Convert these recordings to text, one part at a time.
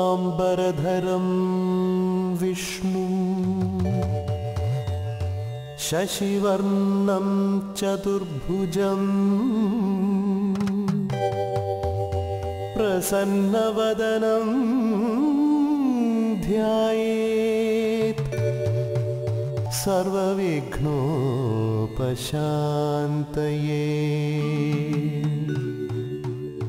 शुक्लाम्बरधरं विष्णु शशिवर्णं चतुर्भुजम् प्रसन्नवदनं ध्यायेत् सर्वविघ्नोपशान्तये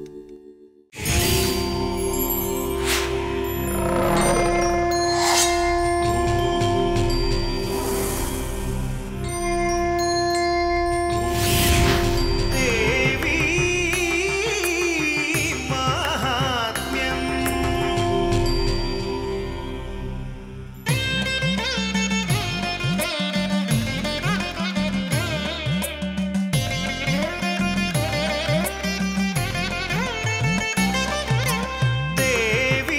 ദേവി മാഹാത്മ്യം ദേവി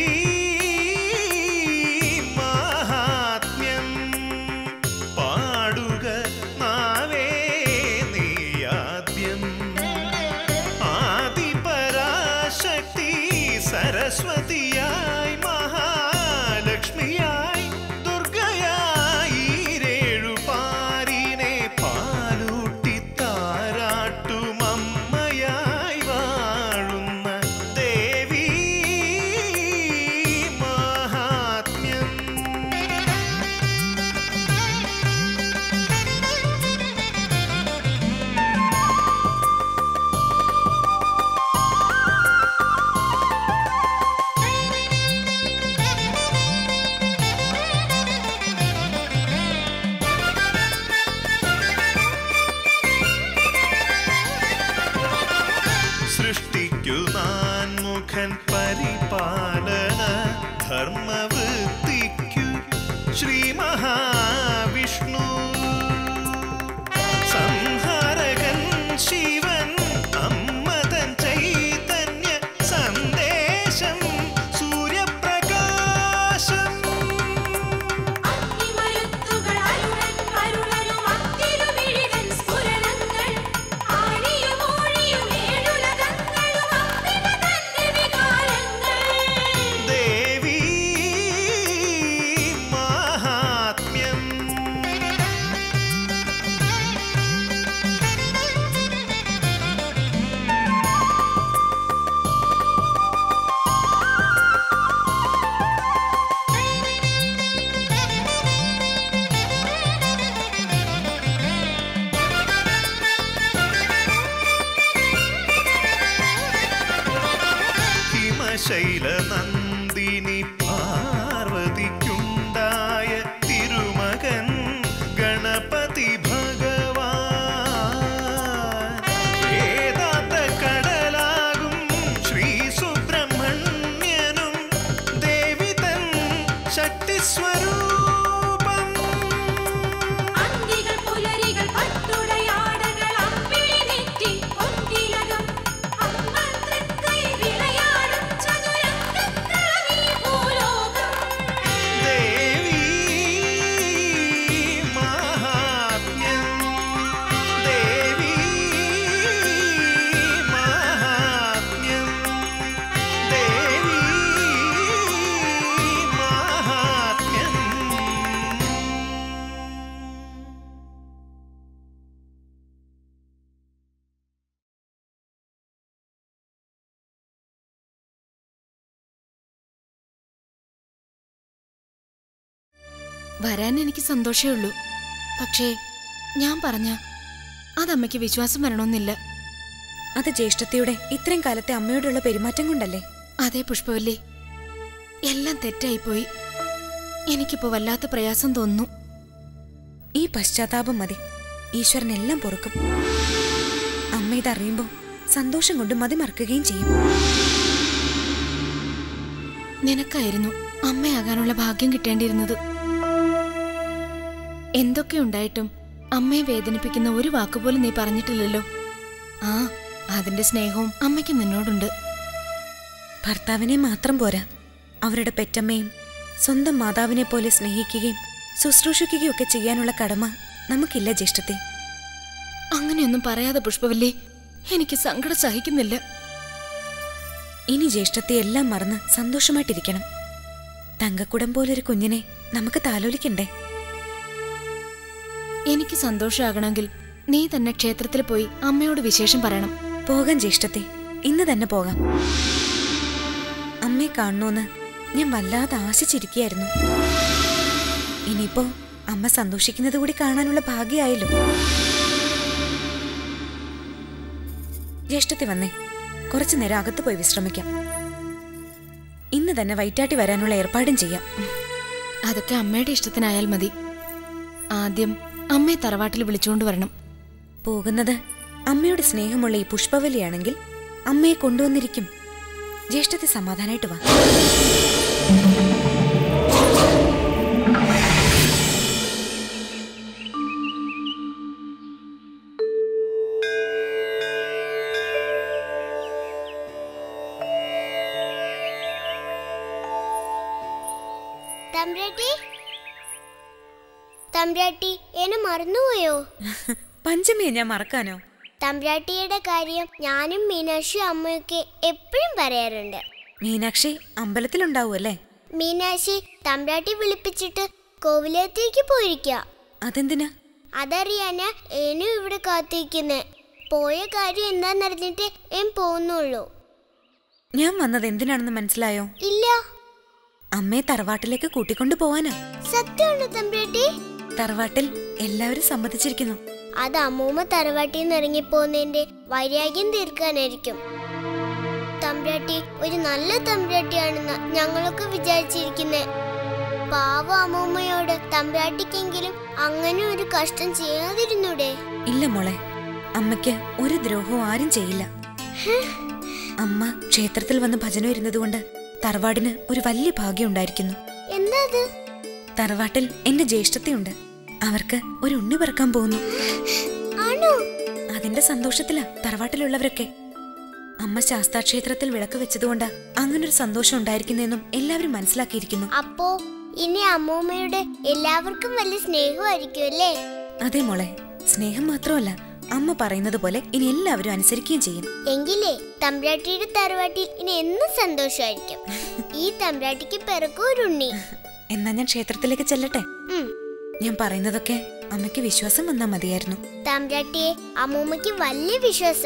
മാഹാത്മ്യം പാടുക നാവേ നീയാദ്യം ആദിപരാശക്തി സരസ്വതിയായി മഹാലക്ഷ്മിയായി ദുർഗയായി രേഴുപാരിനെ പാലൂട്ടി താരാട്ടുമമ്മയായി വാഴുന്ന ദേവി മാഹാത്മ്യം സൃഷ്ടിക്കു നാൻമുഖൻ പരിപാലന ധർമ്മവൃത്തിക്കു ശ്രീ മഹാവിഷ്ണു സംഹാരകൻ ശിവൻ അമ്മതൻ ചൈതന്യ സന്ദേശം സൂര്യപ്രകാശം അഗ്നിമരുത്തുകൾ അരുളൻ അരുളനും അത്തിരുമിഴിതൻ സ്ഫുരണങ്ങൾ ആഴിയും ഊഴിയും ഏഴുലകങ്ങളും അമ്പിക തന്റെ വികാരങ്ങൾ ദേവി മാഹാത്മ്യം ഹിമശൈല നന്ദിനി പാർവതിക്കുണ്ടായ തിരുമകൻ ഗണപതി ഭഗവാൻ വേദാന്ത കടലാകും ശ്രീ സുബ്രഹ്മണ്യനും ദേവി തൻ ശക്തിസ്വരൂപം അന്തികൾ പുലരികൾ പട്ടുടയാടകൾ അമ്പിളി നെറ്റി പൊൻതിലകം അമ്മ തൃക്കൈ വിളയാടും ചതുരംഗക്കളമീ ഭൂലോകം ദേവി മാഹാത്മ്യം ദേവി മാഹാത്മ്യം ദേവി മാഹാത്മ്യം വരാൻ എനിക്ക് സന്തോഷമേ ഉള്ളൂ പക്ഷേ ഞാൻ പറഞ്ഞ അതമ്മയ്ക്ക് വിശ്വാസം വരണമെന്നില്ല അത് ജ്യേഷ്ഠത്തിയുടെ ഇത്രയും കാലത്തെ അമ്മയോടുള്ള പെരുമാറ്റം കൊണ്ടല്ലേ അതേ പുഷ്പവല്ലി എല്ലാം തെറ്റായിപ്പോയി എനിക്കിപ്പോ വല്ലാത്ത പ്രയാസം തോന്നുന്നു ഈ പശ്ചാത്താപം മതി ഈശ്വരൻ എല്ലാം പൊറുക്കും അമ്മ ഇതറിയുമ്പോ സന്തോഷം കൊണ്ട് മതി മറക്കുകയും ചെയ്യും നിനക്കായിരുന്നു അമ്മയാകാനുള്ള ഭാഗ്യം കിട്ടേണ്ടിയിരുന്നത് എന്തൊക്കെ ഉണ്ടായിട്ടും അമ്മയെ വേദനിപ്പിക്കുന്ന ഒരു വാക്കുപോലും നീ പറഞ്ഞിട്ടില്ലല്ലോ ആ അതിന്റെ സ്നേഹവും അമ്മയ്ക്ക് നിന്നോടുണ്ട് ഭർത്താവിനെ മാത്രം പോരാ അവരുടെ പെറ്റമ്മയും സ്വന്തം മാതാവിനെ പോലെ സ്നേഹിക്കുകയും ശുശ്രൂഷിക്കുകയും ഒക്കെ ചെയ്യാനുള്ള കടമ നമുക്കില്ല ജ്യേഷ്ഠത്തെ അങ്ങനെയൊന്നും പറയാതെ പുഷ്പവല്ലി എനിക്ക് സങ്കടം സഹിക്കുന്നില്ല ഇനി ജ്യേഷ്ഠത്തെ എല്ലാം മറന്ന് സന്തോഷമായിട്ടിരിക്കണം തങ്കക്കുടം പോലൊരു കുഞ്ഞിനെ നമുക്ക് താലോലിക്കണ്ടേ എനിക്ക് സന്തോഷമാകണമെങ്കിൽ നീ തന്നെ ക്ഷേത്രത്തിൽ പോയി അമ്മയോട് വിശേഷം പറയണം പോകാം ജ്യേഷ്ഠത്തെ ഇന്ന് തന്നെ പോകാം അമ്മയെ കാണണമെന്ന് ഞാൻ വല്ലാതെ ആശിച്ചിരിക്കുകയായിരുന്നു ഇനിയിപ്പോ അമ്മ സന്തോഷിക്കുന്നത് കൂടി കാണാനുള്ള ഭാഗ്യമായല്ലോ ജ്യേഷ്ഠത്തെ വന്നേ കുറച്ചു നേരം അകത്ത് പോയി വിശ്രമിക്കാം ഇന്ന് തന്നെ വൈറ്റാട്ടി വരാനുള്ള ഏർപ്പാടും ചെയ്യാം അതൊക്കെ അമ്മയുടെ ഇഷ്ടത്തിനായാൽ മതി ആദ്യം അമ്മയെ തറവാട്ടിൽ വിളിച്ചുകൊണ്ട് വരണം പോകുന്നത് അമ്മയുടെ സ്നേഹമുള്ള ഈ പുഷ്പവലിയാണെങ്കിൽ അമ്മയെ കൊണ്ടുവന്നിരിക്കും ജ്യേഷ്ഠത്തെ സമാധാനായിട്ട് വാ തമ്പ്രാട്ടി തമ്പ്രാട്ടി എന്നെ മറന്നുപോയോ പഞ്ചമിയെ ഞാൻ മറക്കാനോ തമ്പ്രാട്ടിയുടെ കാര്യം ഞാനും മീനാക്ഷി അമ്മയൊക്കെ എപ്പോഴും പറയാറുണ്ട് മീനാക്ഷി അമ്പലത്തിലുണ്ടാവുമല്ലേ മീനാക്ഷി തമ്പ്രാട്ടി വിളിപ്പിച്ചിട്ട് കോവിലത്തേക്ക് പോയിരിക്ക അതെന്തിനാ അതറിയാനാ ഏനും ഇവിടെ കാത്തിരിക്കുന്നേ പോയ കാര്യം എന്താന്നറിഞ്ഞിട്ട് ഏൻ പോകുന്നുള്ളൂ ഞാൻ വന്നത് എന്തിനാണെന്ന് മനസ്സിലായോ ഇല്ല അമ്മയെ തറവാട്ടിലേക്ക് കൂട്ടിക്കൊണ്ടു പോവാനാ സത്യമുണ്ട് തമ്പ്രാട്ടി തറവാട്ടിൽ എല്ലാവരും സമ്മതിച്ചിരിക്കുന്നു അത് അമ്മൂമ്മ തറവാട്ടിൽ നിന്ന് ഇറങ്ങിപ്പോകുന്നതിന്റെ വൈരാഗ്യം തീർക്കാനായിരിക്കും തമ്പ്രാട്ടി ഒരു നല്ല തമ്പ്രാട്ടിയാണെന്ന് ഞങ്ങളൊക്കെ വിചാരിച്ചിരിക്കുന്നേ പാവ അമ്മൂമ്മയോട് തമ്പ്രാട്ടിക്കെങ്കിലും അങ്ങനെ ഒരു കഷ്ടം ചെയ്യാതിരുന്നൂടെ ഇല്ല മോളെ അമ്മയ്ക്ക് ഒരു ദ്രോഹവും ആരും ചെയ്യില്ല അമ്മ ക്ഷേത്രത്തിൽ വന്ന് ഭജന വരുന്നതുകൊണ്ട് തറവാടിന് ഒരു വലിയ ഭാഗ്യം ഉണ്ടായിരിക്കുന്നു എന്താ അത് തറവാട്ടിൽ എന്റെ ജ്യേഷ്ഠതയുണ്ട് അവർക്ക് ഒരു ഉണ്ണി പിറക്കാൻ പോകുന്നു ആണോ അതിന്റെ സന്തോഷത്തിലാ തറവാട്ടിലുള്ളവരൊക്കെ അമ്മ ശാസ്താക്ഷേത്രത്തിൽ വിളക്ക് വെച്ചതുകൊണ്ട് അങ്ങനൊരു സന്തോഷം ഉണ്ടായിരിക്കുന്നെന്നും എല്ലാവരും മനസ്സിലാക്കിയിരിക്കുന്നു അപ്പോ ഇനി അമ്മൂമ്മയുടെ എല്ലാവർക്കും വലിയ സ്നേഹമായിരിക്കും അല്ലേ അതെ മോളെ സ്നേഹം മാത്രമല്ല അമ്മ പറയുന്നത് പോലെ ഇനി എല്ലാവരും അനുസരിക്കുകയും ചെയ്യും എങ്കിലേ തമ്പ്രാട്ടിയുടെ തറവാട്ടിൽ ഇനി എന്നും സന്തോഷമായിരിക്കും ഈ തമ്പ്രാട്ടിക്ക് പിറക്കും ഒരു ഉണ്ണി എന്നാ ഞാൻ ക്ഷേത്രത്തിലേക്ക് ചെല്ലട്ടെ ഉം. ഞാൻ പറയുന്നതൊക്കെ അമ്മയ്ക്ക് വിശ്വാസം വന്നാ മതിയായിരുന്നു തമ്പ്രാട്ടിയെ അമ്മൂമ്മയ്ക്ക് വലിയ വിശ്വാസ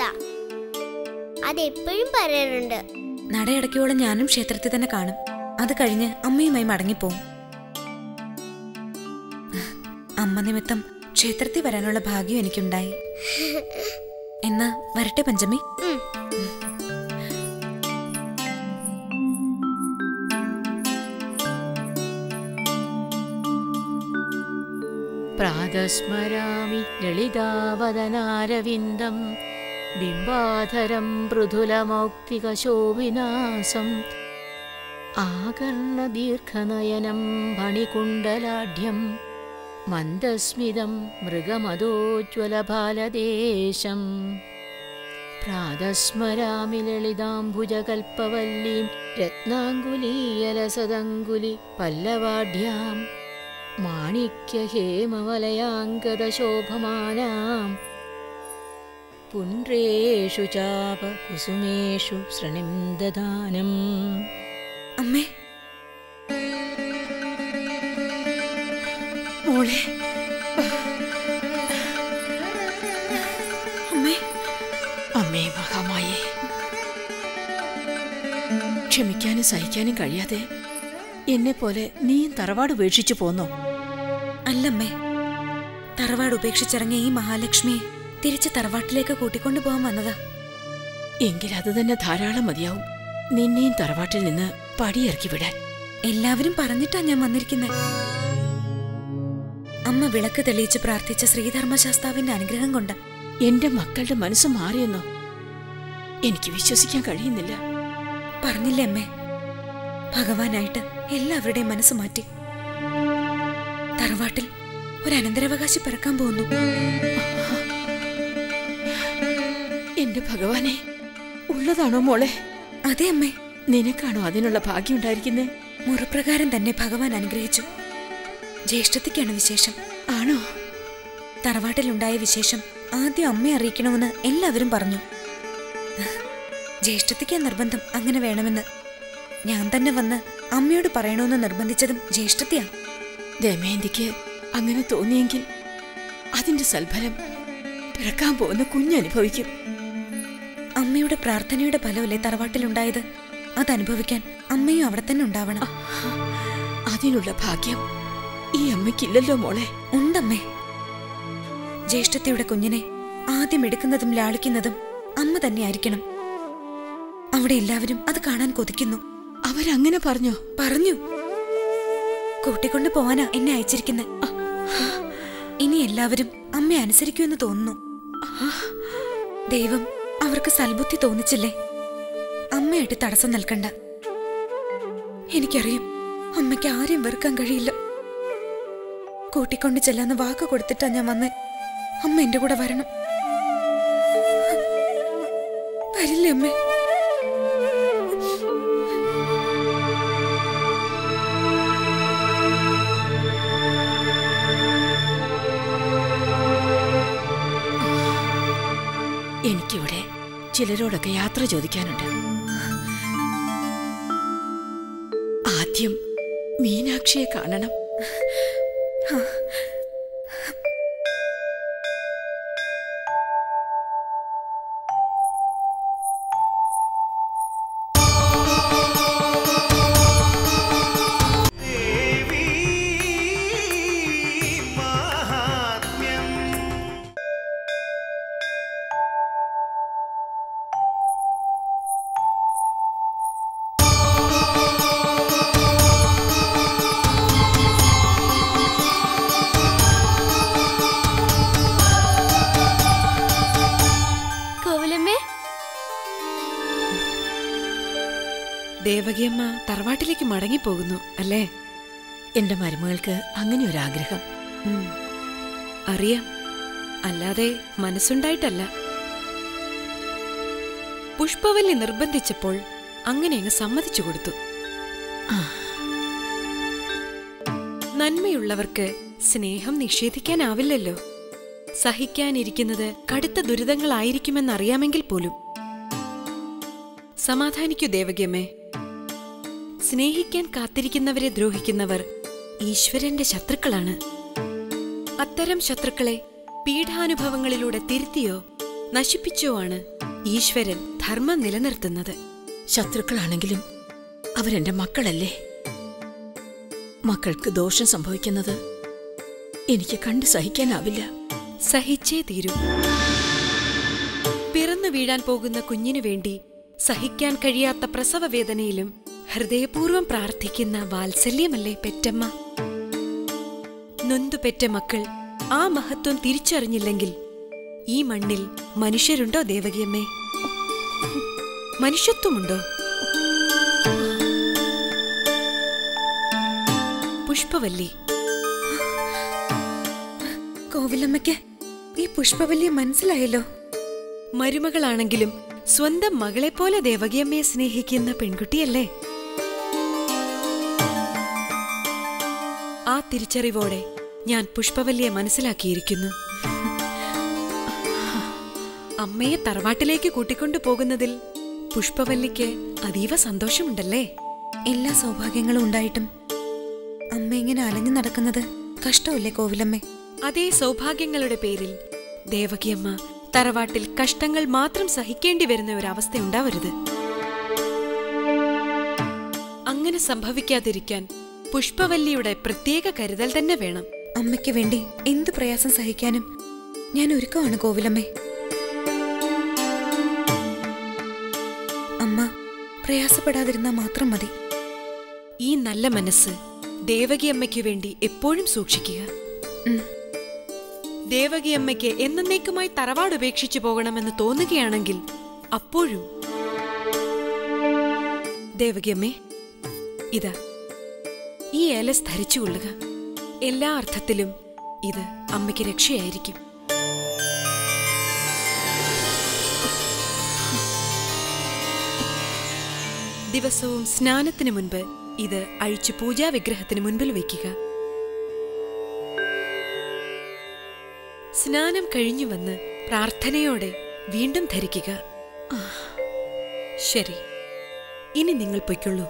അതെപ്പോഴും പറയാറുണ്ട് നടയടക്കിയോളം ഞാനും ക്ഷേത്രത്തിൽ തന്നെ കാണും അത് കഴിഞ്ഞ് അമ്മയുമായി മടങ്ങിപ്പോവും അമ്മ നിമിത്തം ക്ഷേത്രത്തിൽ വരാനുള്ള ഭാഗ്യം എനിക്കുണ്ടായി എന്നാ വരട്ടെ പഞ്ചമി ഉം. പ്രാതസ്മരാമി ലളിതാവദനാരവിന്ദം ബിംബാധരം മൃദുലമൗക്തികശോഭിനാസം ആകർണദീർഘനയനം മണികുണ്ടലാഢ്യം മന്ദസ്മിതം മൃഗമതോജ്വലഭാലദേശം പ്രാതസ്മരാമി ലളിതാംബുജകൽപ്പവല്ലീം രത്നാങ്കുലീയലസദങ്കുലി പല്ലവാഢ്യാം മാണിക്യഹേമവലയാങ്കദശോഭമാനാം പുണ്ട്രേഷു ചാപ കുസുമേഷു ശ്രണിം ദദാനം അമ്മേ മോളെ അമ്മേ അമ്മേ മഹാമായേ ക്ഷമിക്കാനും സഹിക്കാനും കഴിയാതെ എന്നെ പോലെ നീയും തറവാട് ഉപേക്ഷിച്ചു പോന്നോ അല്ലമ്മേ തറവാട് ഉപേക്ഷിച്ചിറങ്ങിയ ഈ മഹാലക്ഷ്മിയെ തിരിച്ച് തറവാട്ടിലേക്ക് കൂട്ടിക്കൊണ്ടു പോകാൻ വന്നതാ എങ്കിൽ അത് തന്നെ ധാരാളം മതിയാവും നിന്നെയും തറവാട്ടിൽ നിന്ന് പടിയിറക്കി വിടാൻ എല്ലാവരും പറഞ്ഞിട്ടാ ഞാൻ വന്നിരിക്കുന്നത് അമ്മ വിളക്ക് തെളിയിച്ച് പ്രാർത്ഥിച്ച ശ്രീധർമ്മശാസ്താവിന്റെ അനുഗ്രഹം കൊണ്ട് എന്റെ മക്കളുടെ മനസ്സ് മാറിയെന്നോ എനിക്ക് വിശ്വസിക്കാൻ കഴിയുന്നില്ല പറഞ്ഞില്ലേ അമ്മേ ഭഗവാനായിട്ട് എല്ലാവരുടെയും മനസ്സ് മാറ്റി തറവാട്ടിൽ ഒരു അനന്തരാവകാശി പിറക്കാൻ പോകുന്നു എന്റെ ഭഗവാനെ ഉള്ളതാണോ മോളെ അതെ അമ്മേ നിനക്കാണോ അതിനുള്ള ഭാഗ്യം ഉണ്ടായിരിക്കുന്നേ മുറപ്രകാരം തന്നെ ഭഗവാൻ അനുഗ്രഹിച്ചു ജ്യേഷ്ഠത്തിക്കാണ് വിശേഷം ആണോ തറവാട്ടിലുണ്ടായ വിശേഷം ആദ്യം അമ്മയെ അറിയിക്കണമെന്ന് എല്ലാവരും പറഞ്ഞു ജ്യേഷ്ഠത്തിക്ക് നിർബന്ധം അങ്ങനെ വേണമെന്ന് ഞാൻ തന്നെ വന്ന് അമ്മയോട് പറയണമെന്ന് നിർബന്ധിച്ചതും ജ്യേഷ്ഠത്തിയാ ദമയന്തിക്ക് അങ്ങനെ തോന്നിയെങ്കിൽ അതിന്റെ സൽഫലം പിറക്കാൻ പോകുന്ന കുഞ്ഞനുഭവിക്കും അമ്മയുടെ പ്രാർത്ഥനയുടെ ഫലമല്ലേ തറവാട്ടിലുണ്ടായത് അതനുഭവിക്കാൻ അമ്മയും അവിടെ തന്നെ ഉണ്ടാവണം അതിനുള്ള ഭാഗ്യം ഈ അമ്മയ്ക്കില്ലല്ലോ മോളെ ഉണ്ടമ്മേ ജ്യേഷ്ഠത്തിയുടെ കുഞ്ഞിനെ ആദ്യം എടുക്കുന്നതും ലാളിക്കുന്നതും അമ്മ തന്നെയായിരിക്കണം അവിടെ എല്ലാവരും അത് കാണാൻ കൊതിക്കുന്നു അവരങ്ങനെ പറഞ്ഞോ പറഞ്ഞു കൂട്ടിക്കൊണ്ട് പോവാനാ എന്നെ അയച്ചിരിക്കുന്നെ ഇനി എല്ലാവരും അമ്മ അനുസരിക്കുമെന്ന് തോന്നുന്നു ദൈവം അവർക്ക് സൽബുദ്ധി തോന്നിച്ചില്ലേ അമ്മയായിട്ട് തടസ്സം നിൽക്കണ്ട എനിക്കറിയാം അമ്മയ്ക്ക് ആരെയും വെറുക്കാൻ കഴിയില്ല കൂട്ടിക്കൊണ്ട് ചെല്ലാന്ന് വാക്ക് കൊടുത്തിട്ടാ ഞാൻ വന്നേ അമ്മ എന്റെ കൂടെ വരണം വരില്ലേ അമ്മേ എനിക്കിവിടെ ചിലരോടൊക്കെ യാത്ര ചോദിക്കാനുണ്ട് ആദ്യം മീനാക്ഷിയെ കാണണം ദേവി മാഹാത്മ്യം കോവിലമ്മേ ദേവകിയമ്മ തറവാട്ടിലേക്ക് മടങ്ങിപ്പോകുന്നു അല്ലേ എന്റെ മരുമകൾക്ക് അങ്ങനെ ഒരു ആഗ്രഹം ഉം. അറിയാം അല്ലാതെ മനസ്സുണ്ടായിട്ടല്ല പുഷ്പവല്ലി നിർബന്ധിച്ചപ്പോൾ അങ്ങനെ അങ്ങ് സമ്മതിച്ചു കൊടുത്തു നന്മയുള്ളവർക്ക് സ്നേഹം നിഷേധിക്കാനാവില്ലല്ലോ സഹിക്കാനിരിക്കുന്നത് കടുത്ത ദുരിതങ്ങളായിരിക്കുമെന്നറിയാമെങ്കിൽ പോലും സമാധാനിക്കൂ ദേവകിയമ്മേ സ്നേഹിക്കാൻ കാത്തിരിക്കുന്നവരെ ദ്രോഹിക്കുന്നവർ ഈശ്വരന്റെ ശത്രുക്കളാണ് അത്തരം ശത്രുക്കളെ പീഠാനുഭവങ്ങളിലൂടെ തിരുത്തിയോ നശിപ്പിച്ചോ ആണ് ഈശ്വരൻ ധർമ്മം നിലനിർത്തുന്നത് ശത്രുക്കളാണെങ്കിലും അവരെന്റെ മക്കളല്ലേ മക്കൾക്ക് ദോഷം സംഭവിക്കുന്നത് എനിക്ക് കണ്ടു സഹിക്കാനാവില്ല സഹിച്ചേ തീരൂ പിറന്നു വീഴാൻ പോകുന്ന കുഞ്ഞിനു വേണ്ടി സഹിക്കാൻ കഴിയാത്ത പ്രസവ വേദനയിലും ഹൃദയപൂർവ്വം പ്രാർത്ഥിക്കുന്ന വാത്സല്യമല്ലേ പെറ്റമ്മ നൊന്തു പെറ്റ മക്കൾ ആ മഹത്വം തിരിച്ചറിഞ്ഞില്ലെങ്കിൽ ഈ മണ്ണിൽ മനുഷ്യരുണ്ടോ ദേവകിയമ്മേ മനുഷ്യത്വമുണ്ടോ പുഷ്പവല്ലി കോവിലമ്മയ്ക്ക് ഈ പുഷ്പവല്ലിയെ മനസ്സിലായല്ലോ മരുമകളാണെങ്കിലും സ്വന്തം മകളെപ്പോലെ ദേവകിയമ്മയെ സ്നേഹിക്കുന്ന പെൺകുട്ടിയല്ലേ ആ തിരിച്ചറിവോടെ ഞാൻ പുഷ്പവല്ലിയെ മനസ്സിലാക്കിയിരിക്കുന്നു അമ്മയെ തറവാട്ടിലേക്ക് കൂട്ടിക്കൊണ്ടു പോകുന്നതിൽ പുഷ്പവല്ലിക്ക് അതീവ സന്തോഷമുണ്ടല്ലേ എല്ലാ സൗഭാഗ്യങ്ങളും ഉണ്ടായിട്ടും അമ്മ ഇങ്ങനെ അലഞ്ഞു നടക്കുന്നത് കഷ്ടമല്ലേ കോവിലമ്മേ അതേ സൗഭാഗ്യങ്ങളുടെ പേരിൽ ദേവകിയമ്മ തറവാട്ടിൽ കഷ്ടങ്ങൾ മാത്രം സഹിക്കേണ്ടി വരുന്ന ഒരവസ്ഥ ഉണ്ടാവരുത് അങ്ങനെ സംഭവിക്കാതിരിക്കാൻ പുഷ്പവല്ലിയുടെ പ്രത്യേക കരുതൽ തന്നെ വേണം അമ്മയ്ക്ക് വേണ്ടി എന്ത് പ്രയാസം സഹിക്കാനും ഞാൻ ഒരുക്കമാണ് കോവിലമ്മേ അമ്മ പ്രയാസപ്പെടാതിരുന്നാൽ മാത്രം മതി ഈ നല്ല മനസ്സ് ദേവകിയമ്മയ്ക്ക് വേണ്ടി എപ്പോഴും സൂക്ഷിക്കുക ഉം. ദേവകിയമ്മയ്ക്ക് എന്നേക്കുമായി തറവാട് ഉപേക്ഷിച്ചു പോകണമെന്ന് തോന്നുകയാണെങ്കിൽ അപ്പോഴും ദേവകിയമ്മേ ഇതാ ഈ ഏലസ് ധരിച്ചുകൊള്ളുക എല്ലാ അർത്ഥത്തിലും ഇത് അമ്മയ്ക്ക് രക്ഷയായിരിക്കും ദിവസവും സ്നാനത്തിന് മുൻപ് ഇത് അഴിച്ചു പൂജാ വിഗ്രഹത്തിന് മുൻപിൽ വയ്ക്കുക സ്നാനം കഴിഞ്ഞു വന്ന് പ്രാർത്ഥനയോടെ വീണ്ടും ധരിക്കുക ശരി ഇനി നിങ്ങൾ പൊയ്ക്കൊള്ളൂ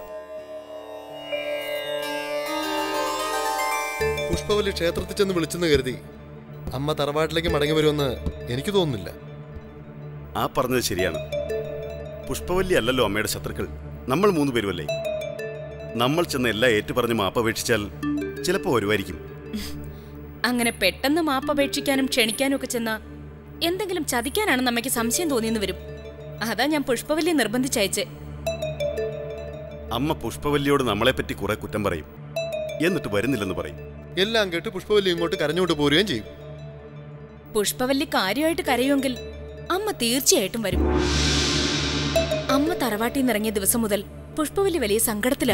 പുഷ്പവല്ലി ക്ഷേത്രത്തിൽ ചെന്ന് വിളിച്ചെന്ന് കരുതി അമ്മ തറവാട്ടിലേക്ക് മടങ്ങി വരുമെന്ന് എനിക്ക് തോന്നുന്നില്ല ആ പറഞ്ഞത് ശരിയാണ് പുഷ്പവല്ലി അല്ലല്ലോ അമ്മയുടെ ശത്രുക്കൾ നമ്മൾ മൂന്ന് പേരുമല്ലേ നമ്മൾ ചെന്ന് എല്ലാം ഏറ്റുപറഞ്ഞ് മാപ്പപേക്ഷിച്ചാൽ ചിലപ്പോൾ വരുമായിരിക്കും അങ്ങനെ പെട്ടെന്ന് മാപ്പപേക്ഷിക്കാനും ക്ഷണിക്കാനും ഒക്കെ ചെന്ന എന്തെങ്കിലും ചതിക്കാനാണെന്ന് അമ്മയ്ക്ക് സംശയം തോന്നിയെന്ന് വരും അതാ ഞാൻ പുഷ്പവല്ലി നിർബന്ധിച്ചയച്ചേ അമ്മ പുഷ്പവല്ലിയോട് നമ്മളെപ്പറ്റി കുറെ കുറ്റം പറയും എന്നിട്ട് വരുന്നില്ലെന്ന് പറയും എല്ലാം കേട്ട് പുഷ്പവല്ലി ഇങ്ങോട്ട് കരഞ്ഞുകൊണ്ട് പോരുകയും ചെയ്യും പുഷ്പവല്ലി കാര്യമായിട്ട് കരയുമെങ്കിൽ അമ്മ തീർച്ചയായിട്ടും വരും അമ്മ തറവാട്ടിൽ നിന്ന് ഇറങ്ങിയ ദിവസം മുതൽ പുഷ്പവല്ലി വലിയ സങ്കടത്തിലാ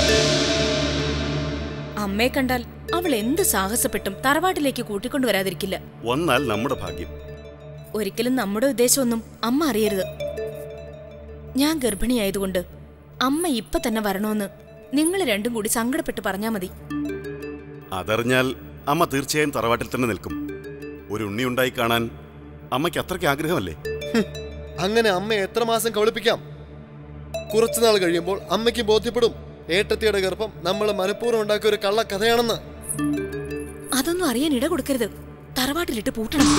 അമ്മയെ കണ്ടാൽ അവൾ എന്ത് സാഹസപ്പെട്ടും തറവാട്ടിലേക്ക് കൂട്ടിക്കൊണ്ടുവരാതിരിക്കില്ല വന്നാൽ നമ്മുടെ ഭാഗ്യം ഒരിക്കലും നമ്മുടെ ഉദ്ദേശമൊന്നും അമ്മ അറിയരുത് ഞാൻ ഗർഭിണിയായതുകൊണ്ട് അമ്മ ഇപ്പൊ തന്നെ വരണമെന്ന് നിങ്ങൾ രണ്ടും കൂടി സങ്കടപ്പെട്ട് പറഞ്ഞാ മതി അതറിഞ്ഞാൽ അമ്മ തീർച്ചയായും തറവാട്ടിൽ തന്നെ നിൽക്കും ഒരു ഉണ്ണി ഉണ്ടായി കാണാൻ അമ്മയ്ക്ക് അത്രയ്ക്ക് ആഗ്രഹമല്ലേ അങ്ങനെ അമ്മ എത്ര മാസം കബളിപ്പിക്കാം കുറച്ചുനാൾ കഴിയുമ്പോൾ അമ്മയ്ക്ക് ബോധ്യപ്പെടും ഏട്ടത്തിയുടെ ഗർഭം നമ്മൾ മനഃപൂർവ്വം ഉണ്ടാക്കിയ ഒരു കള്ള കഥയാണെന്ന് അതൊന്നും അറിയാൻ ഇട കൊടുക്കരുത് തറവാട്ടിലിട്ട് പൂട്ടണം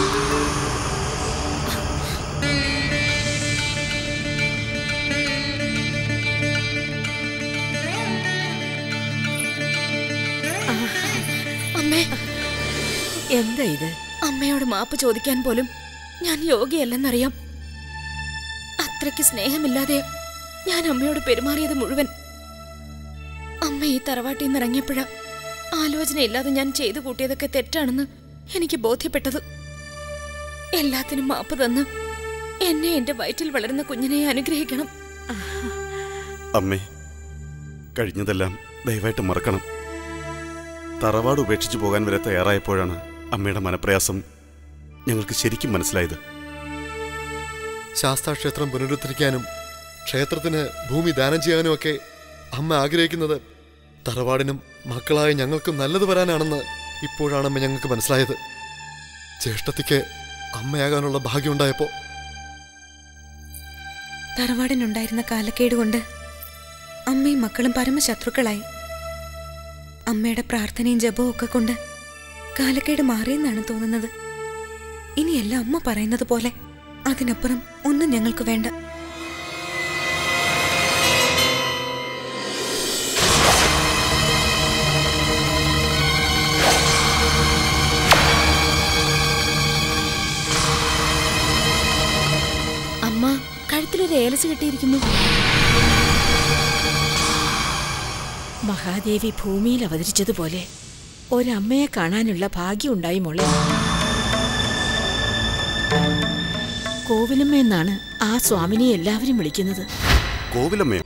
അമ്മേ എന്താ ഇത് അമ്മയോട് മാപ്പ് ചോദിക്കാൻ പോലും ഞാൻ യോഗ്യയല്ലെന്നറിയാം അത്രയ്ക്ക് സ്നേഹമില്ലാതെ ഞാൻ അമ്മയോട് പെരുമാറിയത് മുഴുവൻ അമ്മ ഈ തറവാട്ടിൽ നിന്ന് ഇറങ്ങിയപ്പോഴാ ആലോചനയില്ലാതെ ഞാൻ ചെയ്തു കൂട്ടിയതൊക്കെ തെറ്റാണെന്ന് എനിക്ക് ബോധ്യപ്പെട്ടത് എല്ലാത്തിനും മാപ്പ് തന്ന് എന്നെ എന്റെ വയറ്റിൽ വളരുന്ന കുഞ്ഞിനെ അനുഗ്രഹിക്കണം അമ്മേ കഴിഞ്ഞതെല്ലാം ദയവായിട്ട് മറക്കണം തറവാട് ഉപേക്ഷിച്ചു പോകാൻ വരെ തയ്യാറായപ്പോഴാണ് അമ്മയുടെ മനപ്രയാസം ഞങ്ങൾക്ക് ശരിക്കും മനസ്സിലായത് ശാസ്താക്ഷേത്രം പുനരുദ്ധരിക്കാനും ക്ഷേത്രത്തിന് ഭൂമി ദാനം ചെയ്യാനും ഒക്കെ അമ്മ ആഗ്രഹിക്കുന്നത് തറവാടിനും മക്കളായ ഞങ്ങൾക്കും നല്ലത് വരാനാണെന്ന് ഇപ്പോഴാണ് അമ്മ ഞങ്ങൾക്ക് മനസ്സിലായത് ജ്യേഷ്ഠത്തിക്ക് അമ്മയാകാനുള്ള ഭാഗ്യമുണ്ടായപ്പോ തറവാടിനുണ്ടായിരുന്ന കാലക്കേട് കൊണ്ട് അമ്മയും മക്കളും പരമശത്രുക്കളായി അമ്മയുടെ പ്രാർത്ഥനയും ജപവും ഒക്കെ കൊണ്ട് കാലക്കേട് മാറിയെന്നാണ് തോന്നുന്നത് ഇനിയെല്ലാം അമ്മ പറയുന്നത് പോലെ അതിനപ്പുറം ഒന്നും ഞങ്ങൾക്ക് വേണ്ട അമ്മ കഴുത്തിലൊരു ഏലസ് കെട്ടിയിരിക്കുന്നു മഹാദേവി ഭൂമിയിൽ അവതരിച്ചതുപോലെ ഒരമ്മയെ കാണാനുള്ള ഭാഗ്യമുണ്ടായി മോളെ കോവിലമ്മ എന്നാണ് ആ സ്വാമിനെ എല്ലാവരും വിളിക്കുന്നത് കോവിലമ്മയോ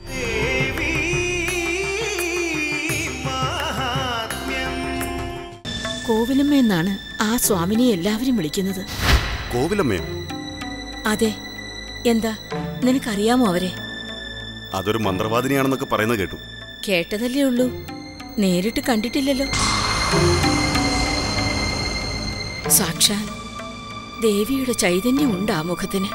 കോവിലമ്മ എന്നാണ് ആ സ്വാമിനെ എല്ലാവരും വിളിക്കുന്നത് കോവിലമ്മയോ അതെ എന്താ നിനക്കറിയാമോ അവരെ അതൊരു മന്ത്രവാദിനിയാണെന്നൊക്കെ പറയുന്നത് കേട്ടു കേട്ടതല്ലേ ഉള്ളൂ നേരിട്ട് കണ്ടിട്ടില്ലല്ലോ സാക്ഷാൽ ദേവിയുടെ ചൈതന്യം ഉണ്ട് ആ മുഖത്തിന്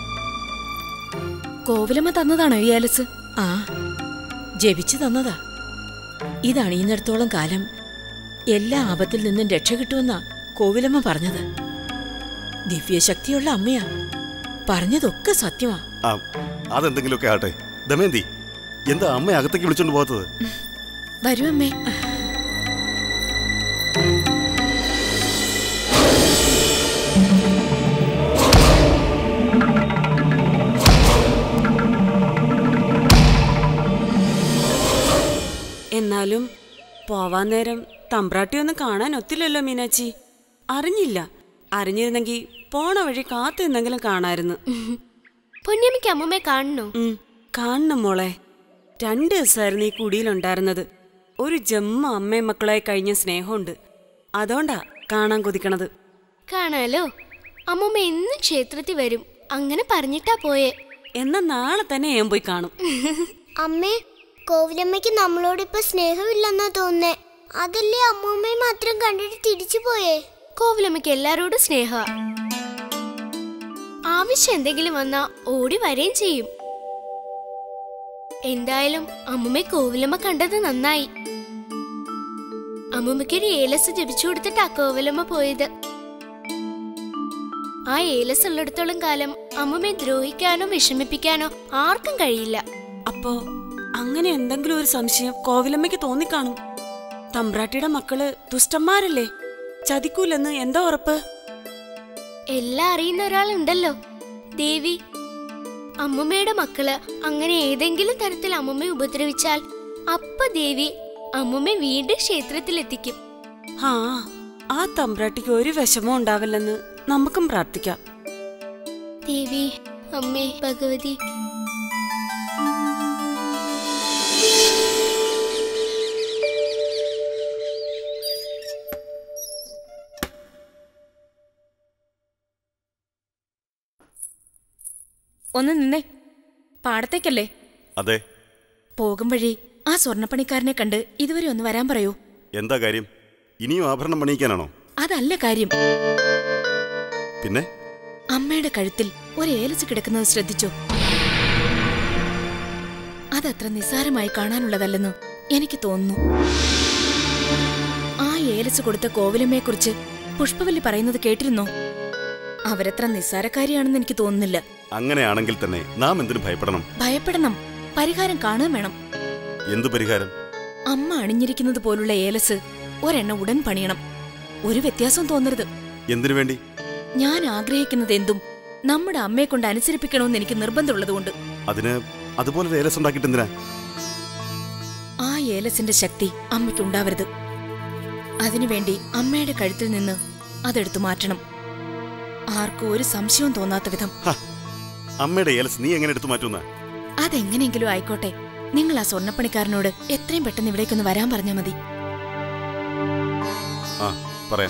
കോവിലമ്മ തന്നതാണോ ഈ ഏലസ് ആ ജപിച്ചു തന്നതാ ഇതണിയുന്നിടത്തോളം കാലം എല്ലാ ആപത്തിൽ നിന്നും രക്ഷ കിട്ടുമെന്നാ കോവിലമ്മ പറഞ്ഞത് ദിവ്യശക്തിയുള്ള അമ്മയാ പറഞ്ഞതൊക്കെ സത്യമാ ആ അതെന്തെങ്കിലുമൊക്കെ ആട്ടെ ദമയന്തി എന്താ അമ്മ അകത്തേക്ക് വിളിച്ചോണ്ട് പോകാത്തത് വരൂ അമ്മേ എന്നാലും പോവാൻ നേരം തമ്പ്രാട്ടി ഒന്ന് കാണാൻ ഒത്തില്ലല്ലോ മീനാച്ചി അറിഞ്ഞില്ല അറിഞ്ഞിരുന്നെങ്കിൽ പോണ വഴി കാത്തു നിന്നെങ്കിലും കാണായിരുന്നു പൊന്നിയമ്മയ്ക്ക് അമ്മമ്മയെ കാണണോ ഉം, കാണണം മോളെ രണ്ട് ദിവസമായിരുന്നു ഈ കുടിയിലുണ്ടായിരുന്നത് ഒരു ജമ്മ അമ്മയും മക്കളായി കഴിഞ്ഞ സ്നേഹമുണ്ട് അതുകൊണ്ടാ കാണാൻ കൊതിക്കണത് കാണാലോ അമ്മമ്മ എന്നും ക്ഷേത്രത്തിൽ വരും അങ്ങനെ പറഞ്ഞിട്ടാ പോയേ എന്നാ നാളെ തന്നെ ഞാൻ പോയി കാണും അമ്മേ കോവിലമ്മയ്ക്ക് നമ്മളോട് ഇപ്പൊ സ്നേഹമില്ലെന്നാ തോന്നുന്നേ അതല്ലേ അമ്മൂമ്മയെ മാത്രം കണ്ടിട്ട് തിരിച്ചു പോയേ കോവിലമ്മയ്ക്ക് എല്ലാരോടും സ്നേഹ ആവശ്യം എന്തെങ്കിലും വന്നാ ഓടി വരെയും ചെയ്യും എന്തായാലും അമ്മുമ്മ കോവിലമ്മ കണ്ടത് നന്നായി അമ്മുമ്മയ്ക്കൊരു ഏലസ് ജപിച്ചു കൊടുത്തിട്ടാ കോവിലമ്മ പോയത് ആ ഏലസ് ഉള്ളിടത്തോളം കാലം അമ്മുമ്മയെ ദ്രോഹിക്കാനോ വിഷമിപ്പിക്കാനോ ആർക്കും കഴിയില്ല അപ്പോ അങ്ങനെ എന്തെങ്കിലും ഒരു സംശയം കോവിലമ്മയ്ക്ക് തോന്നിക്കാണും തമ്പ്രാട്ടിയുടെ മക്കള് ദുഷ്ടന്മാരല്ലേ ചതിക്കൂലെന്ന് എന്താ ഉറപ്പ് എല്ലാം അറിയുന്ന ഒരാളുണ്ടല്ലോ ദേവി അമ്മുമ്മയുടെ മക്കള് അങ്ങനെ ഏതെങ്കിലും തരത്തിൽ അമ്മുമ്മയെ ഉപദ്രവിച്ചാൽ അപ്പ ദേവി അമ്മുമ്മ വീണ്ടും ക്ഷേത്രത്തിലെത്തിക്കും ആ ആ തമ്പ്രാട്ടിക്ക് ഒരു വിഷമവും ഉണ്ടാവില്ലെന്ന് നമുക്കും പ്രാർത്ഥിക്കാം ദേവി അമ്മേ ഭഗവതി ഒന്ന് നിന്നേ പാടത്തേക്കല്ലേ അതെ പോകും വഴി ആ സ്വർണ്ണപ്പണിക്കാരനെ കണ്ട് ഇതുവരെ ഒന്ന് വരാൻ പറയൂ എന്താ കാര്യം ഇനിയും ആഭരണം പണിയിക്കാനാണോ അതല്ല കാര്യം പിന്നെ അമ്മയുടെ കഴുത്തിൽ ഒരു ഏലസ് കിടക്കുന്നത് ശ്രദ്ധിച്ചോ അതത്ര നിസ്സാരമായി കാണാനുള്ളതല്ലെന്ന് എനിക്ക് തോന്നുന്നു ആ ഏലസ് കൊടുത്ത കോവിലമ്മയെക്കുറിച്ച് പുഷ്പവല്ലി പറയുന്നത് കേട്ടിരുന്നോ അവരത്ര നിസ്സാരക്കാരിയാണെന്ന് എനിക്ക് തോന്നുന്നില്ല അങ്ങനെയാണെങ്കിൽ തന്നെ നാം എന്തിനു ഭയപ്പെടണം ഭയപ്പെടണം പരിഹാരം കാണുകയും വേണം എന്തു പരിഹാരം അമ്മ അണിഞ്ഞിരിക്കുന്നത് പോലുള്ള ഏലസ് ഒരെണ്ണ ഉടൻ പണിയണം ഒരു വ്യത്യാസവും തോന്നരുത് എന്തിനു വേണ്ടി ഞാൻ ആഗ്രഹിക്കുന്നത് എന്തും നമ്മുടെ അമ്മയെ കൊണ്ട് അനുസരിപ്പിക്കണമെന്ന് എനിക്ക് നിർബന്ധമുള്ളതുകൊണ്ട് അതിന് അതുപോലെ ലേലസ് ഉണ്ടാക്കിയിട്ട് എന്തിനാ ആ ഏലസിന്റെ ശക്തി അമ്മയ്ക്കുണ്ടാവരുത് അതിനുവേണ്ടി അമ്മയുടെ കഴുത്തിൽ നിന്ന് അതെടുത്തു മാറ്റണം ആർക്കും ഒരു സംശയവും തോന്നാത്ത വിധം അമ്മയുടെ ഏലസ് നീ എങ്ങനെ എടുത്തു മാറ്റുന്ന അതെങ്ങനെയെങ്കിലും ആയിക്കോട്ടെ നിങ്ങൾ ആ സ്വർണ്ണപ്പണിക്കാരനോട് എത്രയും പെട്ടെന്ന് ഇവിടേക്കൊന്ന് വരാൻ പറഞ്ഞാൽ മതി ആ പറയാം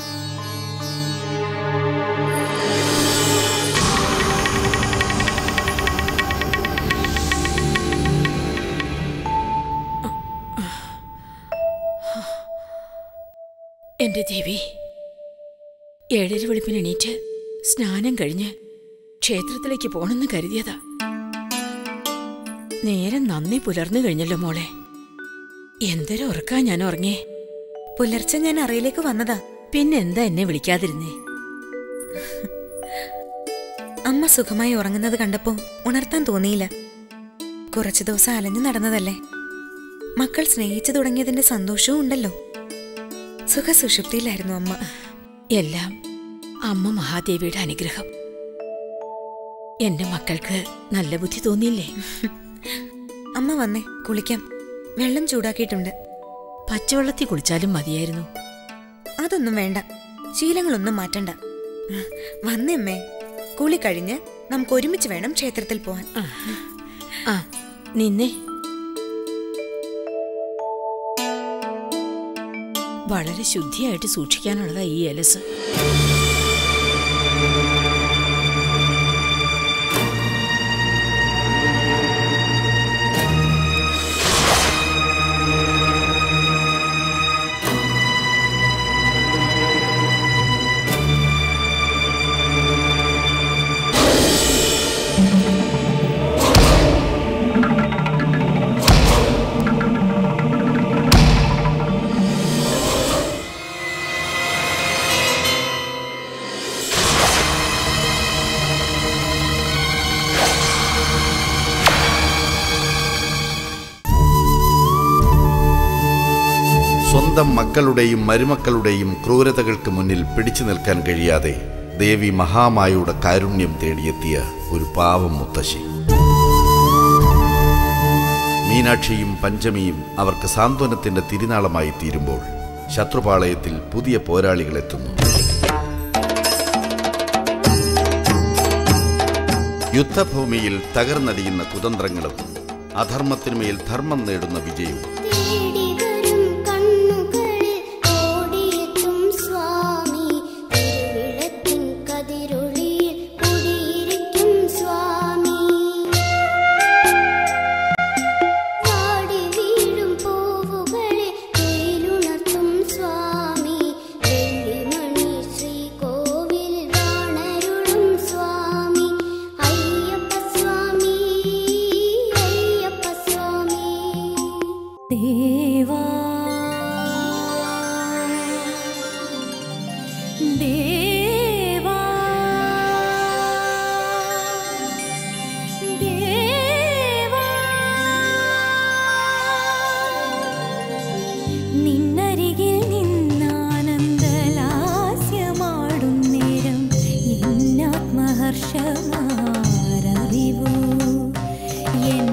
എന്റെ ദേവി ഏഴര വെളുപ്പിന് എണീറ്റ് സ്നാനം കഴിഞ്ഞ് ക്ഷേത്രത്തിലേക്ക് പോണെന്ന് കരുതിയതാ നേരം നന്ദി പുലർന്നു കഴിഞ്ഞല്ലോ മോളെ എന്തൊരു ഉറക്കാ ഞാൻ ഉറങ്ങിയേ പുലർച്ചെ ഞാൻ അറയിലേക്ക് വന്നതാ പിന്നെന്താ എന്നെ വിളിക്കാതിരുന്നേ അമ്മ സുഖമായി ഉറങ്ങുന്നത് കണ്ടപ്പോ ഉണർത്താൻ തോന്നിയില്ല കുറച്ചു ദിവസം അലഞ്ഞു നടന്നതല്ലേ മക്കൾ സ്നേഹിച്ചു തുടങ്ങിയതിന്റെ സന്തോഷവും ഉണ്ടല്ലോ സുഖസുഷുപ്തിയിലായിരുന്നു അമ്മ എല്ലാം അമ്മ മഹാദേവിയുടെ അനുഗ്രഹം എന്റെ മക്കൾക്ക് നല്ല ബുദ്ധി തോന്നിയില്ലേ അമ്മ വന്നേ കുളിക്കാം വെള്ളം ചൂടാക്കിയിട്ടുണ്ട് പച്ചവെള്ളത്തിൽ കുളിച്ചാലും മതിയായിരുന്നു അതൊന്നും വേണ്ട ശീലങ്ങളൊന്നും മാറ്റണ്ട വന്നേ അമ്മേ കുളി കഴിഞ്ഞ് നമുക്ക് ഒരുമിച്ച് വേണം ക്ഷേത്രത്തിൽ പോവാൻ ആ നിന്നെ വളരെ ശുദ്ധിയായിട്ട് സൂക്ഷിക്കാനുള്ളതാ ഈ എലസ് സ്വന്തം മക്കളുടെയും മരുമക്കളുടെയും ക്രൂരതകൾക്ക് മുന്നിൽ പിടിച്ചു നിൽക്കാൻ കഴിയാതെ ദേവി മഹാമായുടെ കാരുണ്യം തേടിയെത്തിയ ഒരു പാവം മുത്തശ്ശി മീനാക്ഷിയും പഞ്ചമിയും അവർക്ക് സാന്ത്വനത്തിന്റെ തിരുനാളമായി തീരുമ്പോൾ ശത്രുപാളയത്തിൽ പുതിയ പോരാളികൾ എത്തുന്നു യുദ്ധഭൂമിയിൽ തകർന്നടിയുന്ന കുതന്ത്രങ്ങളും അധർമ്മത്തിനുമേൽ ധർമ്മം നേടുന്ന വിജയവും തേടിവരും കണ്ണുകളിൽ ഓടിയെത്തും സ്വാമി തിരുവിളക്കിൻ കതിരൊളിയിൽ കുടിയിരിക്കും സ്വാമി വാടി വീഴും പൂവുകളെ തേനുണർത്തും സ്വാമി വെള്ളിമണി ശ്രീകോവിലിൽ വാണരുളും സ്വാമി അയ്യപ്പ സ്വാമി അയ്യപ്പ സ്വാമി ഹർഷമാരറിവൂ എൻ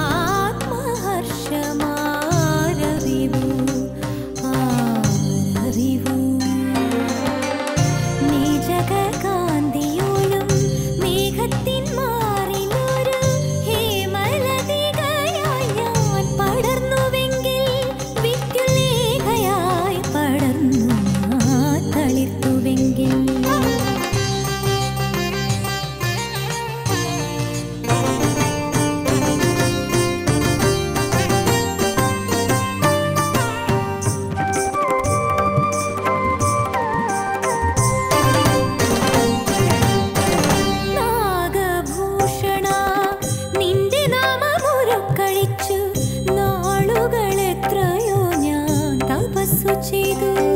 ആത്മഹർഷമാരറിവൂ ആരറിവൂ നീജകാന്തിയോലും മേഘത്തിൻ മാറിലൊരു ഹേമലതികയായി ഞാൻ പടർന്നുവെങ്കിൽ വിദ്യുലേഖയായി പടർന്നു ഞാൻ തളിർത്തുവെങ്കിൽ നാഗഭൂഷണ നിന്റെ നാമമുരുക്കഴിച്ചു നാളുകൾ എത്രയോ ഞാൻ തപസ്സു ചെയ്തു